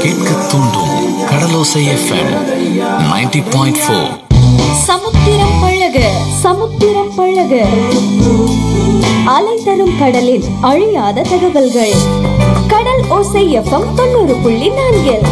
கேட்க தூண்டும் கடலோசை FM 90.4 point four சமுத்திரம் பழக சமுத்திரம் பழக அலை தரும் கடலில் அழியாத தகவல்கள் கடல் ஓசை எஃப்எம் தொண்ணூறு புள்ளி நான்கில்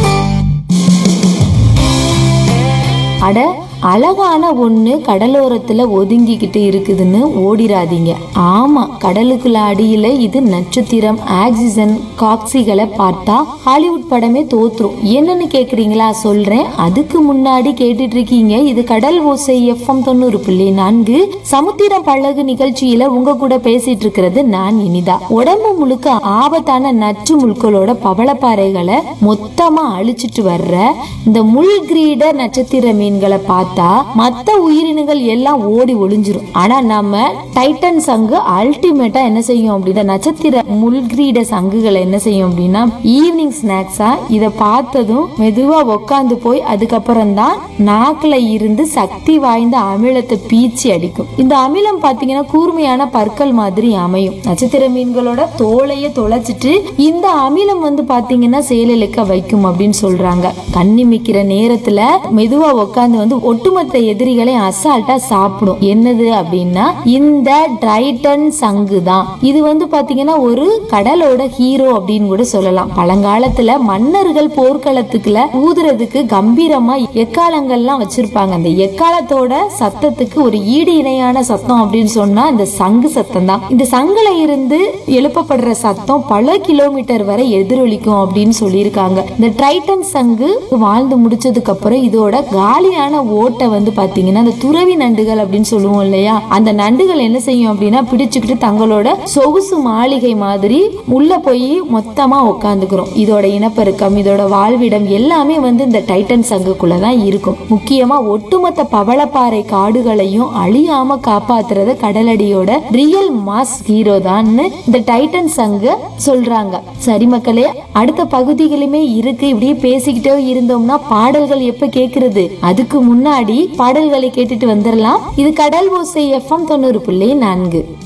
அட அழகான ஒண்ணு கடலோரத்துல ஒதுங்கிக்கிட்டு இருக்குதுன்னு ஓடிராதீங்க ஆமா கடலுக்குள்ள அடியில இது நட்சத்திரம் ஆக்சிஜன் காக்சிகளை பார்த்தா ஹாலிவுட் படமே தோத்துரும் என்னன்னு கேக்குறீங்களா சொல்றேன் அதுக்கு முன்னாடி கேட்டுட்டு இருக்கீங்க இது கடல் ஓசை எஃப்எம் தொண்ணூறு புள்ளி நான்கு சமுத்திரம் பழகு நிகழ்ச்சியில உங்க கூட பேசிட்டு இருக்கிறது நான் இனிதா உடம்பு முழுக்க ஆபத்தான நச்சு முட்களோட பவளப்பாறைகளை மொத்தமா அழிச்சிட்டு வர்ற இந்த முள்கிரீட நட்சத்திர மீன்களை பார்த்தா மத்த உயிரினங்கள் எல்லாம் ஓடி ஒளிஞ்சிரும் ஆனா நம்ம டைட்டன் சங்கு அல்டிமேட்டா என்ன செய்யும் அப்படின்னா நட்சத்திர முள்கிரீட சங்குகளை என்ன செய்யும் அப்படின்னா ஈவினிங் ஸ்நாக்ஸா இத பார்த்ததும் மெதுவா உக்காந்து போய் அதுக்கப்புறம் தான் நாக்குல இருந்து சக்தி வாய்ந்த அமிலத்தை பீச்சி அடிக்கும் இந்த அமிலம் பாத்தீங்கன்னா கூர்மையான பற்கள் மாதிரி அமையும் நட்சத்திர மீன்களோட தோலைய தொலைச்சிட்டு இந்த அமிலம் வந்து பாத்தீங்கன்னா செயலிழக்க வைக்கும் அப்படின்னு சொல்றாங்க கண்ணிமிக்கிற நேரத்துல மெதுவா உட்காந்து வந்து ஒட்டுமொத்த எதிரிகளை அசால்ட்டா சாப்பிடும் என்னது அப்படின்னா இந்த ட்ரைட்டன் சங்கு தான் இது வந்து பாத்தீங்கன்னா ஒரு கடலோட ஹீரோ அப்படின்னு கூட சொல்லலாம் பழங்காலத்துல மன்னர்கள் போர்க்களத்துக்குள்ள ஊதுறதுக்கு கம்பீரமா எக்காலங்கள்லாம் வச்சிருப்பாங்க அந்த எக்காலத்தோட சத்தத்துக்கு ஒரு ஈடு இணையான சத்தம் அப்படின்னு சொன்னா இந்த சங்கு சத்தம் தான் இந்த சங்குல இருந்து எழுப்பப்படுற சத்தம் பல கிலோமீட்டர் வரை எதிரொலிக்கும் அப்படின்னு சொல்லியிருக்காங்க இந்த ட்ரைட்டன் சங்கு வாழ்ந்து முடிச்சதுக்கு அப்புறம் இதோட காலியான ஓட்டை வந்து பாத்தீங்கன்னா அந்த துறவி நண்டுகள் அப்படின்னு சொல்லுவோம் இல்லையா அந்த நண்டுகள் என்ன செய்யும் அப்படின்னா பிடிச்சுக்கிட்டு தங்களோட சொகுசு மாளிகை மாதிரி உள்ள போய் மொத்தமா உட்காந்துக்கிறோம் இதோட இனப்பெருக்கம் இதோட வாழ்விடம் எல்லாமே வந்து இந்த டைட்டன் சங்குக்குள்ள தான் இருக்கும் முக்கியமா ஒட்டுமொத்த பவளப்பாறை காடுகளையும் அழியாம காப்பாத்துறது கடலடியோட ரியல் மாஸ் ஹீரோ தான்னு இந்த டைட்டன் சங்கு சொல்றாங்க சரி மக்களே அடுத்த பகுதிகளுமே இருக்கு இப்படியே பேசிக்கிட்டே இருந்தோம்னா பாடல்கள் எப்ப கேக்குறது அதுக்கு முன்னாடி பாடல்களை கேட்டுட்டு வந்துடலாம் இது கடல் ஓசை எஃப்எம் தொண்ணூறு புள்ளி நான்கு